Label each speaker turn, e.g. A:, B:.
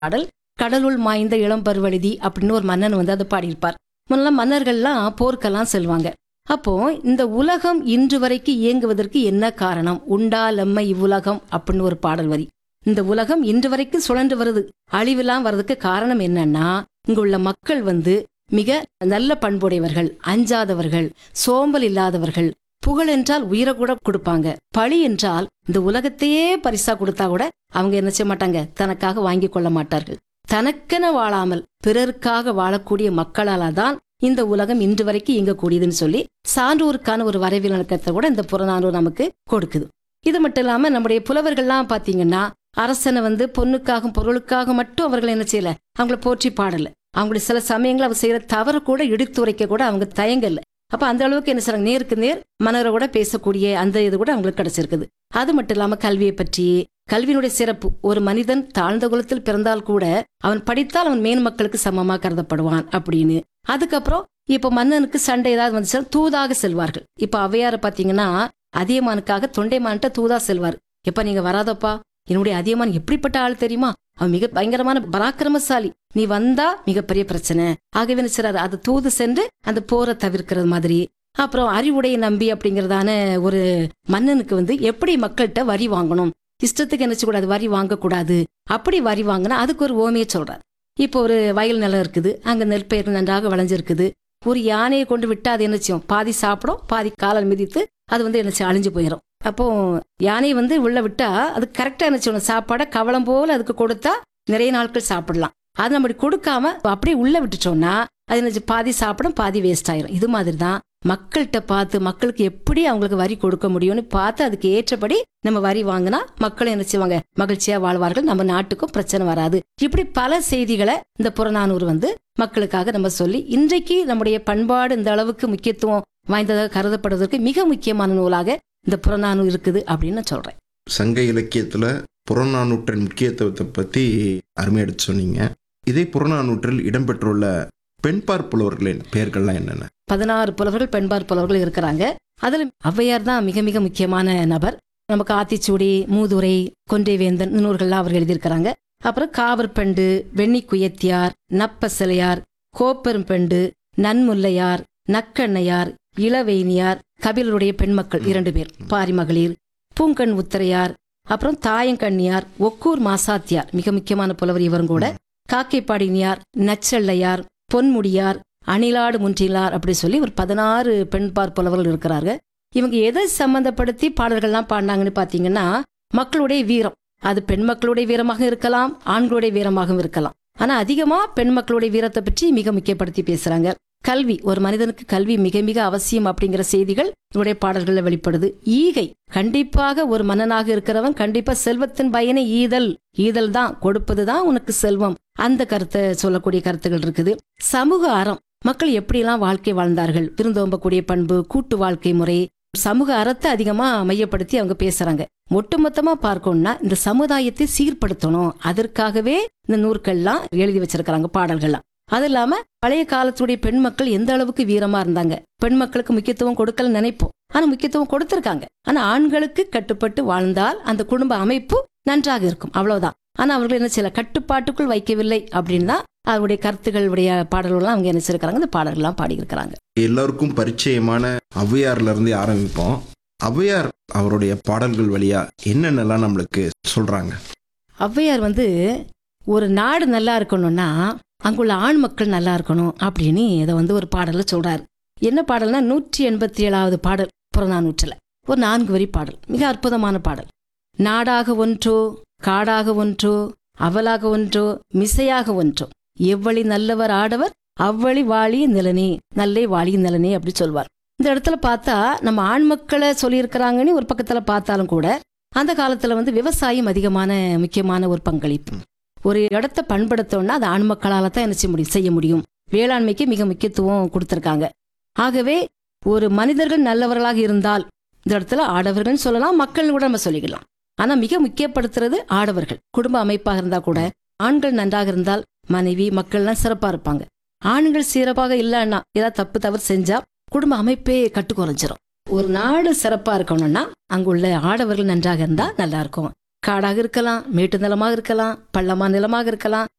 A: பாடல் கடலுள் மாய்ந்த இளம் பருவழுதி அப்படின்னு ஒரு மன்னன் வந்து அதை பாடியிருப்பார் முன்னெல்லாம் மன்னர்கள்லாம் போர்க்கெல்லாம் செல்வாங்க அப்போ இந்த உலகம் இன்று வரைக்கும் இயங்குவதற்கு என்ன காரணம் உண்டா லெம்ம இவ்வுலகம் அப்படின்னு ஒரு பாடல் வரி இந்த உலகம் இன்று வரைக்கும் சுழன்று வருது அழிவெல்லாம் வர்றதுக்கு காரணம் என்னன்னா இங்க உள்ள மக்கள் வந்து மிக நல்ல பண்புடையவர்கள் அஞ்சாதவர்கள் சோம்பல் இல்லாதவர்கள் புகழ் என்றால் உயிரை கூட கொடுப்பாங்க பழி என்றால் இந்த உலகத்தையே பரிசா கொடுத்தா கூட அவங்க என்ன செய்ய மாட்டாங்க தனக்காக வாங்கி கொள்ள மாட்டார்கள் தனக்கென வாழாமல் பிறருக்காக வாழக்கூடிய மக்களால தான் இந்த உலகம் இன்று வரைக்கும் இயங்கக்கூடியதுன்னு சொல்லி சான்றோருக்கான ஒரு வரவிலக்கத்தை கூட இந்த புறநானூறு நமக்கு கொடுக்குது இது மட்டும் இல்லாம நம்முடைய புலவர்கள்லாம் பாத்தீங்கன்னா அரசனை வந்து பொண்ணுக்காக பொருளுக்காக மட்டும் அவர்கள் என்ன செய்யல அவங்கள போற்றி பாடல அவங்களுடைய சில சமயங்கள் அவங்க செய்யற தவறு கூட எடுத்துரைக்க கூட அவங்க தயங்கல அப்ப அந்த அளவுக்கு என்ன செய்றாங்க நேருக்கு நேர் மனரை கூட பேசக்கூடிய அந்த இது கூட அவங்களுக்கு கிடைச்சிருக்குது அது மட்டும் இல்லாம கல்வியை பற்றி கல்வியினுடைய சிறப்பு ஒரு மனிதன் தாழ்ந்த குலத்தில் பிறந்தால் கூட அவன் படித்தால் அவன் மேன் மக்களுக்கு சமமா கருதப்படுவான் அப்படின்னு அதுக்கப்புறம் இப்ப மன்னனுக்கு சண்டை ஏதாவது வந்துச்சுன்னா தூதாக செல்வார்கள் இப்ப அவையார பாத்தீங்கன்னா அதியமானுக்காக தொண்டைமான்கிட்ட தூதா செல்வார் எப்ப நீங்க வராதப்பா என்னுடைய அதியமான் எப்படிப்பட்ட ஆள் தெரியுமா அவன் மிக பயங்கரமான பராக்கிரமசாலி நீ வந்தா மிகப்பெரிய பிரச்சனை ஆகவே என்ன செய்றாரு அது தூது சென்று அந்த போரை தவிர்க்கிறது மாதிரி அப்புறம் அறிவுடைய நம்பி அப்படிங்கறதான ஒரு மன்னனுக்கு வந்து எப்படி மக்கள்கிட்ட வரி வாங்கணும் இஷ்டத்துக்கு என்ன செய்யக்கூடாது வரி வாங்கக்கூடாது அப்படி வரி வாங்கினா அதுக்கு ஒரு ஓமையை சொல்றாரு இப்போ ஒரு வயல் நிலம் இருக்குது அங்க நெல் பயிர் நன்றாக விளைஞ்சிருக்குது ஒரு யானையை கொண்டு விட்டா அது என்ன செய்யும் பாதி சாப்பிடும் பாதி காலால் மிதித்து அது வந்து என்ன செய்யும் அழிஞ்சு போயிடும் அப்போ யானையை வந்து உள்ள விட்டா அது கரெக்டா என்ன செய்யணும் சாப்பாடை கவலம் போல அதுக்கு கொடுத்தா நிறைய நாட்கள் சாப்பிடலாம் அது நம்ம இப்படி கொடுக்காம அப்படியே உள்ள விட்டுட்டோம்னா அது என்ன செய்யும்? பாதி சாப்பிடும் பாதி வேஸ்ட் ஆயிரும் இது மாதிரி தான் மக்கள்கிட்ட பார்த்து மக்களுக்கு எப்படி அவங்களுக்கு வரி கொடுக்க முடியும்னு பார்த்து அதுக்கு ஏற்றபடி நம்ம வரி வாங்கினா மக்கள் என்ன செய்வாங்க மகிழ்ச்சியா வாழ்வார்கள் நம்ம நாட்டுக்கும் பிரச்சனை வராது இப்படி பல செய்திகளை இந்த புறநானூறு வந்து மக்களுக்காக நம்ம சொல்லி இன்றைக்கு நம்முடைய பண்பாடு இந்த அளவுக்கு முக்கியத்துவம் வாய்ந்ததாக கருதப்படுவதற்கு மிக முக்கியமான நூலாக இந்த புறநானூறு இருக்குது அப்படின்னு நான் சொல்றேன்
B: சங்க இலக்கியத்துல புறநானூற்றின் முக்கியத்துவத்தை பத்தி அருமையா எடுத்து சொன்னீங்க இதே புறநானூற்றில் இடம்பெற்றுள்ள பெண்பார் புலவர்களின் பெயர்கள்லாம் என்னென்ன
A: பதினாறு புலவர்கள் பெண்பார் புலவர்கள் இருக்கிறாங்க அதுல ஔவையார் தான் மிக மிக முக்கியமான நபர் நமக்கு ஆத்திச்சூடி மூதுரை கொன்றைவேந்தன் நூல்கள்லாம் அவர் எழுதியிருக்கிறாங்க அப்புறம் காவற்பண்டு வெண்ணி குயத்தியார் நப்பசலையார் கோப்பெரும்பெண்டு நன்முல்லையார் நக்கண்ணையார் இளவேணியார் கபிலருடைய பெண்மக்கள் இரண்டு பேர் பாரிமகளிர் பூங்கண் உத்தரையார் அப்புறம் தாயங்கண்ணியார் ஒக்கூர் மாசாத்தியார் மிக முக்கியமான புலவர் இவரும் கூட காக்கைப்பாடினியார் நச்செல்லையார் பொன்முடியார் அணிலாடு முன்றிலார் அப்படி சொல்லி ஒரு பதினாறு பெண்பார் புலவர்கள் இருக்கிறாங்க இவங்க எதை சம்பந்தப்படுத்தி பாடல்கள்லாம் பாடினாங்கன்னு பாத்தீங்கன்னா மக்களுடைய வீரம் அது பெண் மக்களுடைய வீரமாக இருக்கலாம் ஆண்களுடைய வீரமாகவும் இருக்கலாம் ஆனா அதிகமா பெண் மக்களுடைய வீரத்தை பற்றி மிக முக்கியப்படுத்தி பேசுறாங்க கல்வி ஒரு மனிதனுக்கு கல்வி மிக மிக அவசியம் அப்படிங்கிற செய்திகள் இவருடைய பாடல்களில் வெளிப்படுது ஈகை கண்டிப்பாக ஒரு மன்னனாக இருக்கிறவன் கண்டிப்பா செல்வத்தின் பயனை ஈதல் ஈதல் தான் கொடுப்பது தான் உனக்கு செல்வம் அந்த கருத்தை சொல்லக்கூடிய கருத்துகள் இருக்குது சமூக அறம் மக்கள் எப்படியெல்லாம் வாழ்க்கை வாழ்ந்தார்கள் விருந்தோம்பக்கூடிய பண்பு கூட்டு வாழ்க்கை முறை சமூக அறத்தை அதிகமா மையப்படுத்தி அவங்க பேசுறாங்க ஒட்டுமொத்தமா பார்க்கணும்னா இந்த சமுதாயத்தை சீர்படுத்தணும் அதற்காகவே இந்த நூற்கள்லாம் எழுதி வச்சிருக்கிறாங்க பாடல்கள்லாம் அது இல்லாம பழைய காலத்துடைய பெண் மக்கள் எந்த அளவுக்கு வீரமா இருந்தாங்க பெண் மக்களுக்கு முக்கியத்துவம் கொடுக்கல நினைப்போம் ஆனா முக்கியத்துவம் கொடுத்திருக்காங்க ஆனா ஆண்களுக்கு கட்டுப்பட்டு வாழ்ந்தால் அந்த குடும்ப அமைப்பு நன்றாக இருக்கும் அவ்வளவுதான் ஆனா அவர்கள் என்ன சில கட்டுப்பாட்டுக்குள் வைக்கவில்லை அப்படின்னு தான் அவருடைய கருத்துக்களுடைய பாடல்கள்லாம் அவங்க என்ன செய்யிருக்கிறாங்க இந்த பாடல்கள்லாம் பாடியிருக்கிறாங்க
B: எல்லாருக்கும் பரிச்சயமான ஔவையார்ல இருந்து ஆரம்பிப்போம் ஔவையார் அவருடைய பாடல்கள் வழியா என்னென்னலாம் நம்மளுக்கு சொல்றாங்க
A: ஔவையார் வந்து ஒரு நாடு நல்லா இருக்கணும்னா அங்குள்ள ஆண் மக்கள் நல்லா இருக்கணும் அப்படின்னு இதை வந்து ஒரு பாடல்ல சொல்றாரு என்ன பாடல்னா நூற்றி எண்பத்தி ஏழாவது பாடல் புறநானூற்றில் ஒரு நான்கு வரி பாடல் மிக அற்புதமான பாடல் நாடாக ஒன்றோ காடாக ஒன்றோ அவலாக ஒன்றோ மிசையாக ஒன்றோ எவ்வழி நல்லவர் ஆடவர் அவ்வழி வாழிய நிலனே நல்லே வாழிய நிலனே அப்படி சொல்வார் இந்த இடத்துல பார்த்தா நம்ம ஆண் மக்களை சொல்லியிருக்கிறாங்கன்னு ஒரு பக்கத்துல பார்த்தாலும் கூட அந்த காலத்துல வந்து விவசாயம் அதிகமான முக்கியமான ஒரு பங்களிப்பு ஒரு இடத்த பண்படுத்தோம்னா அது ஆண் மக்களால தான் என்ன செய்ய முடியும் செய்ய முடியும் வேளாண்மைக்கு மிக முக்கியத்துவம் கொடுத்திருக்காங்க ஆகவே ஒரு மனிதர்கள் நல்லவர்களாக இருந்தால் இந்த இடத்துல ஆடவர்கள்னு சொல்லலாம் மக்கள் கூட நம்ம சொல்லிக்கலாம் ஆனா மிக முக்கியப்படுத்துறது ஆடவர்கள் குடும்ப அமைப்பாக இருந்தா கூட ஆண்கள் நன்றாக இருந்தால் மனைவி மக்கள்லாம் சிறப்பா இருப்பாங்க ஆண்கள் சிறப்பாக இல்லைன்னா ஏதாவது தப்பு தவறு செஞ்சா குடும்ப அமைப்பே கட்டு குறைஞ்சிரும் ஒரு நாடு சிறப்பா இருக்கணும்னா அங்குள்ள ஆடவர்கள் நன்றாக இருந்தா நல்லா இருக்கும் காடாக இருக்கலாம் மேட்டு நிலமாக இருக்கலாம் பள்ளமான நிலமாக இருக்கலாம்